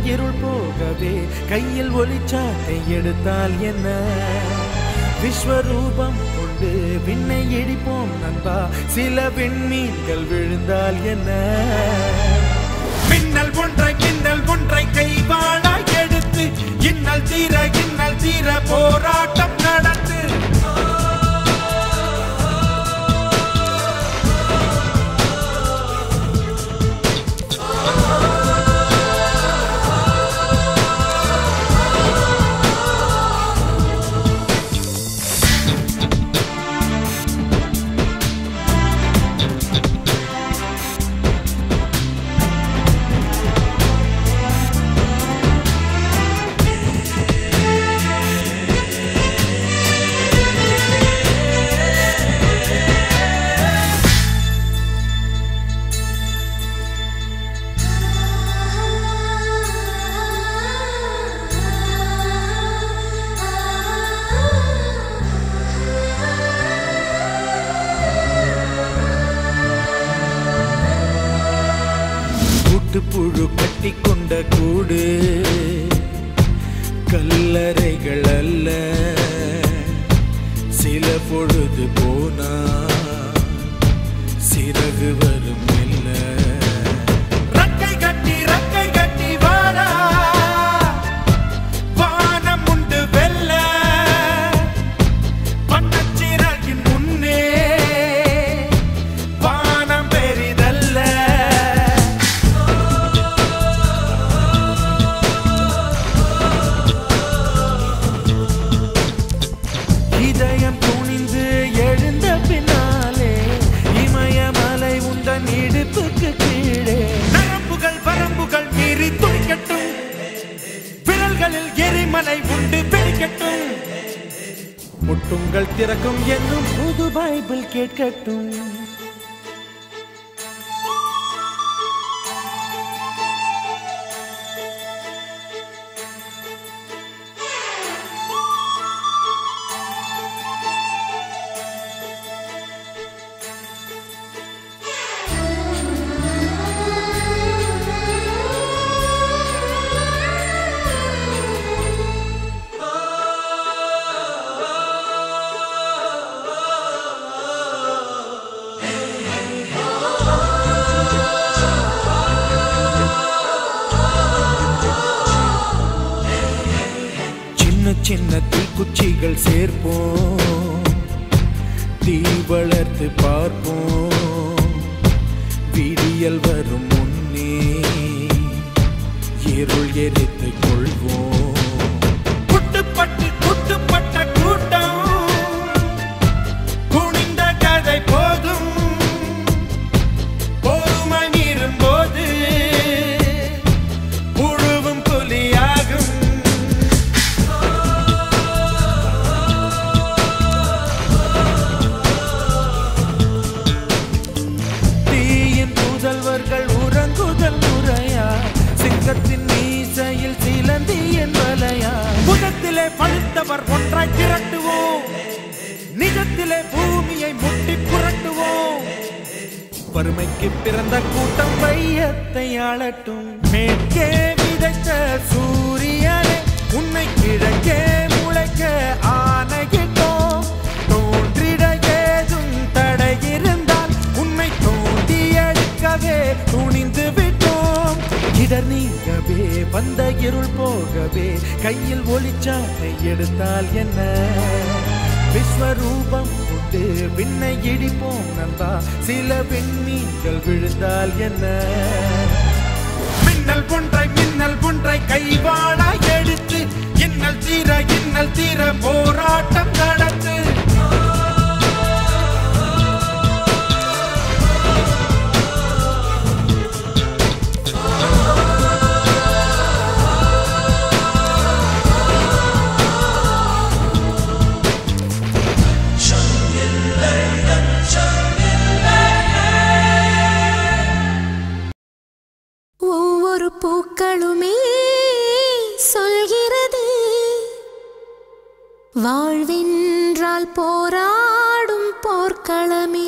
இருள் போகவே கையில் ஒளிச்சாட்டை எடுத்தால் என்ன விஸ்வரூபம் கொண்டு விண்ணை இடிப்போம் நண்பா சில விண்மீன்கள் விழுந்தால் என்ன மின்னல் ஒன்றை மின்னல் ஒன்றை கைவாளாய் எடுத்து இன்னல் தீர இன்னல் தீர போராட்டம் நடத்து கூட்டுப்புழு கட்டி கொண்ட கூடு கல்லறைகள் அல்ல சில பொழுது போனா சிறகு வரும் இல்ல ரக்கை கட்டி ரக்கை கட்டி வாடா வானம் உண்டு வெல்ல பட்டச்சிறகின் முன்னே வானம் பெரிதல்ல இதயம் துணிந்து எழுந்த பின்னாலே இமயமலை உந்தன் இடுப்புக்கு கீழே நரம்புகள் வரம்புகள் மீறி துடிக்கட்டும் விரல்களில் எரிமலை உண்டு வெடிக்கட்டும் முட்டுங்கள் திறக்கும் என்னும் புது பைபிள் கேட்கட்டும் சின்ன சின்ன தீக்குச்சிகள் சேர்ப்போம் தீ வளர்த்து பார்ப்போம் விடியல் வரும் முன்னே இருள் எரித்து கொள்வோம் குட்டுப்பட்டு குட்டுப்பட்ட கூட்டம் குனிந்த கதை போதும் பொறுமை மீறும் போது புழுவும் புலியாகும் தீயின் புதல்வர்கள் உறங்குதல் முறையா சிங்கத்தின் மீசையில் சிலந்தியின் வலையா புதத்திலே பழுத்தவர் ஒன்றாய் திரட்டுவோம் நிஜத்திலே பூமியை முட்டி புரட்டுவோம் வறுமைக்கு பிறந்த கூட்டம் வையத்தை ஆளட்டும் மேற்கே விதைத்த சூரியனே உன்னை கிழக்கே முளைக்க ஆணையிட்டோம் தோன்றிட ஏதும் தடை இருந்தால் உன்னை தோண்டி எடுக்கவே துணிந்து விட்டோம் இடர் நீங்கவே வந்த இருள் போகவே கையில் ஒளிச்சாட்டை எடுத்தால் என்ன விஸ்வரூபம் கொண்டு விண்ணை இடிப்போம் நண்பா சில விண்மீன்கள் விழுந்தால் என்ன மின்னல் ஒன்றை மின்னல் ஒன்றை கைவாடா எடுத்து இன்னல் தீர இன்னல் தீர போராட்டம் நடத்து ஒவ்வொரு பூக்களுமே சொல்கிறது வாழ்வென்றால் போராடும் போர்க்களமே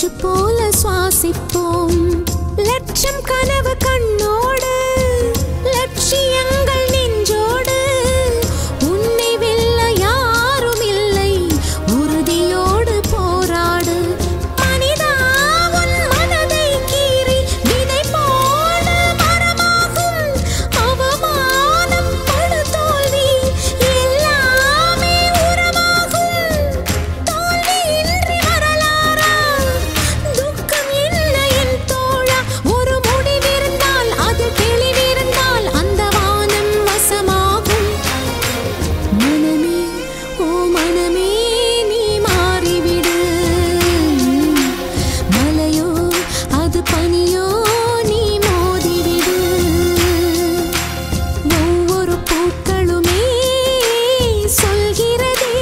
மூச்சு போல சுவாசிப்போம் லட்சம் கனவு கண்ணோடு லட்சியங்கள் நெஞ்சோடு உன்னை வெல்ல யாரும் இல்லை உறுதியோடு போராடு மனிதா உன் மனதை கீறி விதை போல மரமாகும் அவமானம் படு தோல்வி எல்லாமே உரமாகும் தோல்வியின்றி வரலாறா துக்கம் என்ன என் தோழா ஒரு முடிவிருந்தால் அது தெளிவிருந்தால் அந்த வானம் வசமாகும் மனமே ஓ மனமே நீ மாறிவிடு மலையோ அது பனியோ நீ மோதிவிடு ஒவ்வொரு பூக்களுமே சொல்கிறதே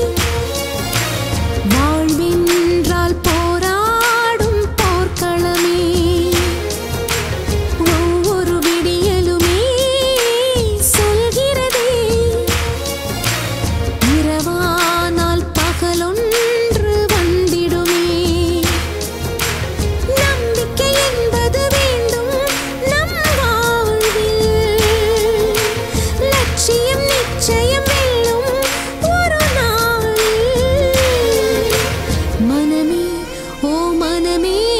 வாழ்வென்றால் போராடும் போர்க்களமே ஒவ்வொரு விடியலுமே சொல்கிறதே இரவானால் பகலொன்று வந்திடுமே நம்பிக்கை என்பது வேண்டும் நம் வாழ்வில் லட்சியம் நிச்சயம் வெல்லும் ஒரு நாள் மனமே ஓ மனமே